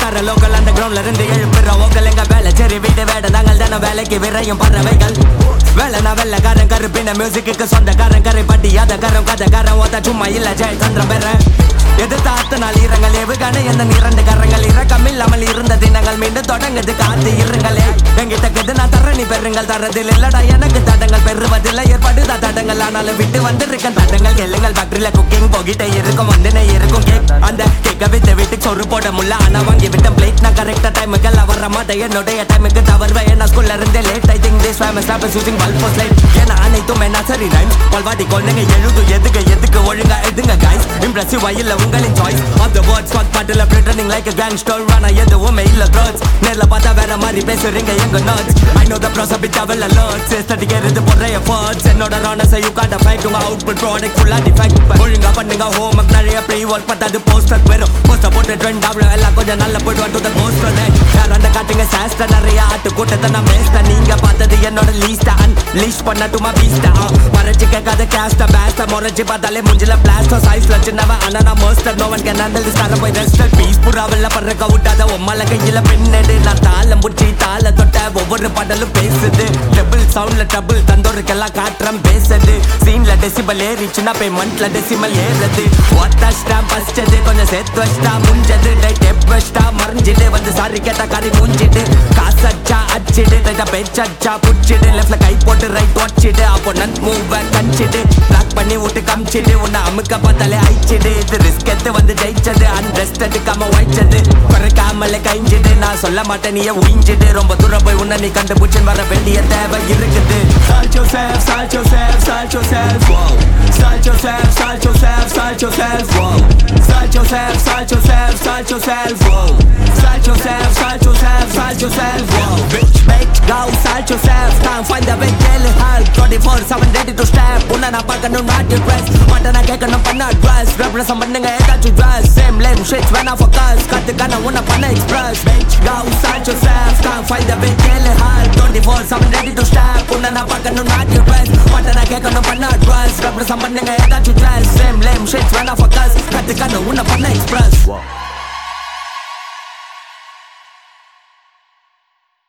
பணக்கார லோக்கல் அந்த கிரவுண்ட்ல இருந்து எழுப்புற ஓக்கல் எங்க வேலை சரி வீட்டு வேட நாங்கள் தானே வேலைக்கு விரையும் பறவைகள் வேலை நான் வெள்ளக்காரன் கருப்பின மியூசிக்கு சொந்தக்காரன் கரை பட்டி அதக்காரன் கதைக்காரன் ஓத்த சும்மா இல்ல ஜெய தந்திரம் பெற எதிர்த்த அத்த நாள் இரங்கள் ஏவுகான எந்த இரண்டு கரங்கள் இறக்கம் இல்லாமல் இருந்த தினங்கள் மீண்டும் தொடங்குது காத்து இருங்களே எங்கிட்ட கெது நான் தர நீ பெறுங்கள் தரதில் இல்லடா எனக்கு தடங்கள் பெறுவதில்லை ஏற்படுதா தடங்கள் ஆனாலும் விட்டு வந்திருக்கேன் தடங்கள் எல்லுங்கள் ஃபேக்டரியில குக்கிங் போகிட்டே இருக்கும் வந்து இருக்கும் கேக் அந்த கேக்க வித்து வீட்டுக்கு சொரு போட முல்ல ஆனா வாங்கி விட்ட பிளேட் நான் கரெக்டா டைமுக்கு எல்லாம் வர மாட்டேன் என்னுடைய டைமுக்கு தவறுவேன் நான் ஸ்கூல்ல இருந்தே late I think this famous app using bulb for light ஏன்னா அனைத்தும் என்ன சரி ரைம்ஸ் பல்வாடி கொள்ளுங்க எழுது எதுக்கு எதுக்கு ஒழுங்கா எதுங்க கைஸ் இம்ப்ரெசிவ் இல்ல உங்களின் choice of the words fuck bottle pretending like a gangster ஆனா எதுவுமே இல்ல த்ரோட்ஸ் நேர்ல பார்த்தா வேற மாதிரி பேசுறீங்க எங்க nerds I know the process bit அவல் அலர்ட்ஸ் எஸ்தட்டிக் எரிது போடுற எஃபர்ட்ஸ் என்னோட ரானஸ் யூ காட்ட ஃபைட் உங்க அவுட்புட் ப்ராடக்ட் ஃபுல்லா டிஃபெக்ட் ஒழுங்கா பண்ணுங்க ஹோம் ஒர்க் நிறைய ப்ரீ ஒர்க் பத்தாது போஸ்டர் வெறும் போஸ்டர் போட்டு ட்ரெண்ட் ஆகல எல்லாம் கொஞ்சம் நல்ல போயிட்டு வந்து போஸ்டர் யார் அந்த காட்டுங்க சாஸ்டர் நிறைய ஆட்டு கூட்டத்தை நான் வேஸ்ட நீங்க பார்த்தது என்னோட லீஸ்ட அன் லீஸ் பண்ணட்டுமா பீஸ்ட மறைச்சு கேட்காத கேஸ்ட பேஸ்ட முறைச்சு பார்த்தாலே முஞ்சில பிளாஸ்டோ சைஸ்ல சின்னவன் ஆனா நான் monster no one can handle this தர போய் ரெஸ்டர் பீஸ் புறாவல்ல பறக்க விட்டாத உம்மல கையில பின்னடு நான் தாளம் புடிச்சி தாள தொட்ட ஒவ்வொரு பாடலும் பேசுது டபுள் சவுண்ட்ல டபுள் தந்தோருக்கெல்லாம் காட்டுறேன் பேசுது சீன்ல டெசிபல் ஏறிச்சுன்னா பேமெண்ட்ல டெசிமல் ஏறுது ஒத்த ஸ்டாம் பஸ்டது கொஞ்சம் சேர்த்து வச்சிட்டா முஞ்சது டை டெப் வச்சிட்டா மறைஞ்சிட்டு வந்து சாரி கேட்டா கறி மூஞ்சிட்டு காசச்சா அச்சிடு ரைட்டா பேச்சச்சா புடிச்சிடு லெஃப்ட்ல கை போட்டு ரைட் வச்சிடு அப்போ நன் மூவ கஞ்சிடு பிளாக் பண்ணி விட்டு கமிச்சிடு உன்னை அமுக்க பார்த்தாலே அழிச்சிடு இது ரிஸ்க் எடுத்து வந்து ஜெயிச்சது அன்ரெஸ்ட் எடுக்காம வாய்ச்சது பறக்காமல கைஞ்சிடு நான் சொல்ல மாட்டேன் நீ உயிஞ்சிடு ரொம்ப தூரம் போய் உன்னை நீ கண்டுபிடிச்சு வர வேண்டிய தேவை இருக்குது Salt yourself, salt yourself, salt yourself, wow. Salt yourself, salt yourself, salt yourself, wow. Salt yourself, salt yourself, salt yourself, wow. Salt yourself, salt yourself, salt yourself, wow. Bitch, bitch, go salt yourself. Can't find the way, tell it help. 24/7 ready to step. உன்னை நான் பார்க்கணும் not your dress. மட்டும் நான் கேட்கணும் பண்ண dress. Represent பண்ணுங்க ஏதாச்சும் dress. Same lame shit when I focus. கத்துக்கான உன்னை பண்ண express. Bitch, go salt yourself. Can't find the way, tell it help. 24/7 ready to step. உன்னை நான் பார்க்கணும் not your dress. மட்டும் நான் கேட்கணும் பண்ண dress. Represent பண்ணுங்க ஏதாச்சும் dress. Same lame shit when I focus. கத்துக்கான உன்னை பண்ண express.